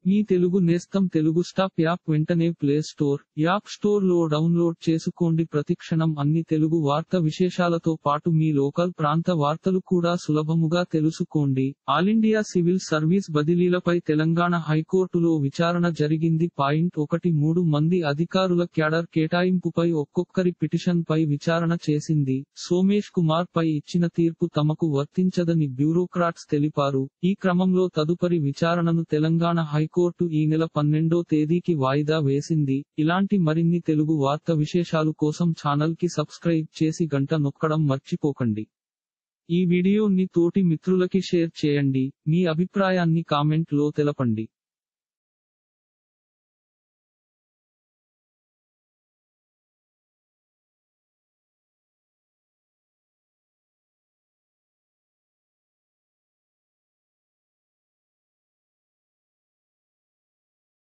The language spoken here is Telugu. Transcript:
మీ తెలుగు నేస్తం తెలుగు స్టాప్ యాప్ వెంటనే ప్లే స్టోర్ యాప్ స్టోర్ లో డౌన్లోడ్ చేసుకోండి ప్రతిక్షణం అన్ని తెలుగు వార్త విశేషాలతో పాటు మీ లోకల్ ప్రాంత వార్తలు కూడా సులభముగా తెలుసుకోండి ఆల్ ఇండియా సివిల్ సర్వీస్ బదిలీలపై తెలంగాణ హైకోర్టులో విచారణ జరిగింది పాయింట్ ఒకటి మూడు మంది అధికారుల క్యాడర్ కేటాయింపుపై ఒక్కొక్కరి పిటిషన్ పై విచారణ చేసింది సోమేష్ కుమార్ పై ఇచ్చిన తీర్పు తమకు వర్తించదని బ్యూరోక్రాట్స్ తెలిపారు ఈ క్రమంలో తదుపరి విచారణను తెలంగాణ హైకోర్టు ఈ నెల పన్నెండో తేదీకి వాయిదా వేసింది ఇలాంటి మరిన్ని తెలుగు వార్త విశేషాలు కోసం ఛానల్ కి సబ్స్క్రైబ్ చేసి గంట నొక్కడం మర్చిపోకండి ఈ వీడియోని తోటి మిత్రులకి షేర్ చేయండి మీ అభిప్రాయాన్ని కామెంట్ లో తెలపండి